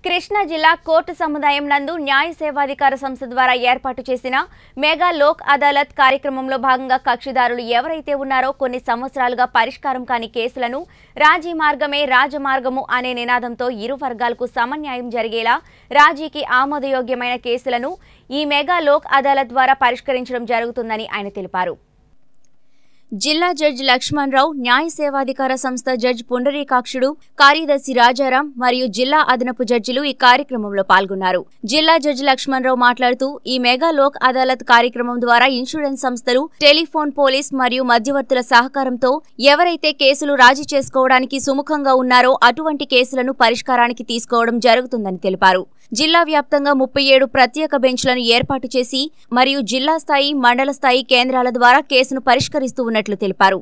కృష్ణా జిల్లా కోర్టు సముదాయం నందు న్యాయ సేవాధికార సంస్థ ద్వారా ఏర్పాటు చేసిన మెగా లోక్ అదాలత్ కార్యక్రమంలో భాగంగా కక్షిదారులు ఎవరైతే ఉన్నారో కొన్ని సంవత్సరాలుగా పరిష్కారం కాని కేసులను రాజీ మార్గమే రాజమార్గము అనే నినాదంతో ఇరు వర్గాలకు సమన్యాయం జరిగేలా రాజీకి ఆమోదయోగ్యమైన కేసులను ఈ మెగా లోక్ అదాలత్ ద్వారా పరిష్కరించడం జరుగుతుందని ఆయన తెలిపారు జిల్లా జడ్జి లక్ష్మణరావు న్యాయ సేవాధికార సంస్థ జడ్జి పుండరీకాక్షుడు కార్యదర్శి రాజారాం మరియు జిల్లా అదనపు జడ్జిలు ఈ కార్యక్రమంలో పాల్గొన్నారు జిల్లా జడ్జి లక్ష్మణరావు మాట్లాడుతూ ఈ మెగా లోక్ అదాలత్ కార్యక్రమం ద్వారా ఇన్సూరెన్స్ సంస్థలు టెలిఫోన్ పోలీస్ మరియు మధ్యవర్తుల సహకారంతో ఎవరైతే కేసులు రాజీ చేసుకోవడానికి సుముఖంగా ఉన్నారో అటువంటి కేసులను పరిష్కారానికి తీసుకోవడం జరుగుతుందని తెలిపారు జిల్లా వ్యాప్తంగా ముప్పై ఏడు ప్రత్యేక బెంచ్లను ఏర్పాటు చేసి మరియు జిల్లా స్థాయి మండల స్థాయి కేంద్రాల ద్వారా కేసును పరిష్కరిస్తూ ఉన్నట్లు తెలిపారు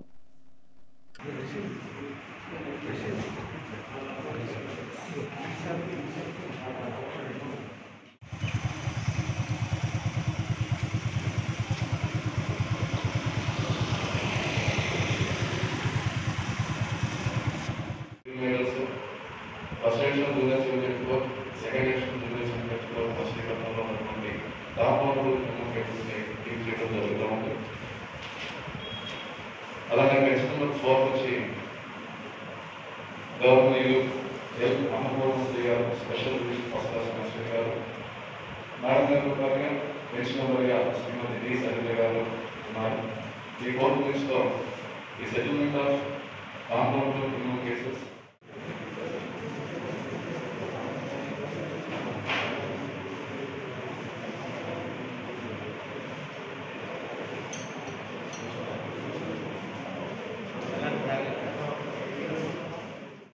medals, first edition junior unit four second edition junior unit four first విభాగంలో ఉన్నటువంటి టాప్ మోడల్ క్రికెట్ని టీమ్ చేయడం జరుగుతూ ఉంది అలాగే నెక్స్ట్ నెంబర్ ఫోర్ వచ్చి గవర్నర్ ఎల్ అన్నపూర్ణమూర్తి గారు స్పెషల్ విజిట్ ఫస్ట్ సెమిస్టర్ గారు మేడం గారు గారు నెక్స్ట్ నెంబర్గా శ్రీమతి డి సరిత గారు ఉన్నారు ఈ కోర్టు లిస్ట్లో ఈ settlement of compound criminal cases